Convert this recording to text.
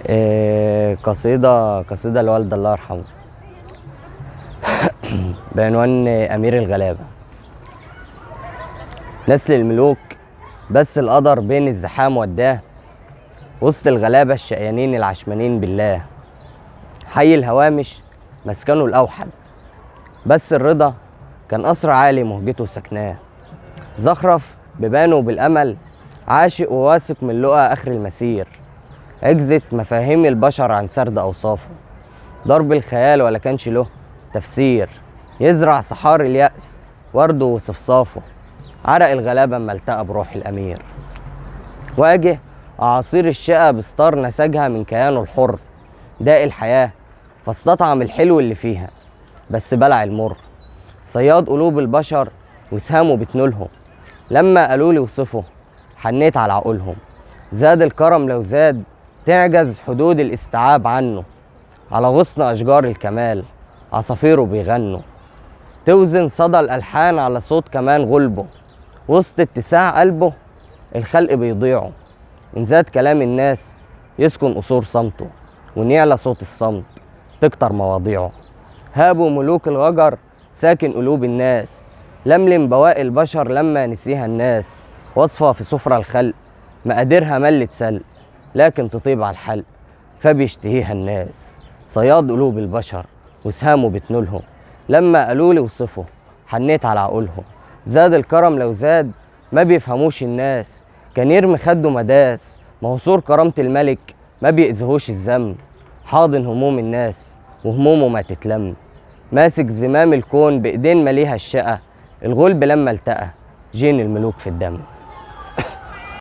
إيه، قصيدة قصيدة لوالدة الله يرحمه بعنوان أمير الغلابة نسل الملوك بس القدر بين الزحام وداه وسط الغلابة الشقيانين العشمانين بالله حي الهوامش مسكنه الأوحد بس الرضا كان قصر عالي مهجته سكناه زخرف ببانه بالأمل عاشق وواثق من لقى آخر المسير عجزت مفاهيم البشر عن سرد أوصافه ضرب الخيال ولا كانش له تفسير يزرع صحار اليأس ورده وصفصافه عرق الغلابة اما التقى بروح الأمير واجه أعاصير الشقة بستار نسجها من كيانه الحر داء الحياة فاستطعم الحلو اللي فيها بس بلع المر صياد قلوب البشر وسهامه بتنولهم لما قالوا لي وصفه حنيت على عقولهم زاد الكرم لو زاد تعجز حدود الاستيعاب عنه على غصن أشجار الكمال عصافيره بيغنوا توزن صدى الألحان على صوت كمان غلبه وسط اتساع قلبه الخلق بيضيعوا إن زاد كلام الناس يسكن قصور صمته وإن يعلى صوت الصمت تكتر مواضيعه هابوا ملوك الغجر ساكن قلوب الناس لملم بواقي البشر لما نسيها الناس وصفة في سفرة الخلق مقاديرها ملت سلق لكن تطيب على الحلق فبيشتهيها الناس صياد قلوب البشر وسهامه بتنولهم لما قالوا لي وصفه حنيت على عقولهم زاد الكرم لو زاد ما بيفهموش الناس كان يرمي خده مداس ما هو سور كرامة الملك ما بيأذيهوش الذنب حاضن هموم الناس وهمومه ما تتلم ماسك زمام الكون بإيدين مليها الشقة الغلب لما التقى جين الملوك في الدم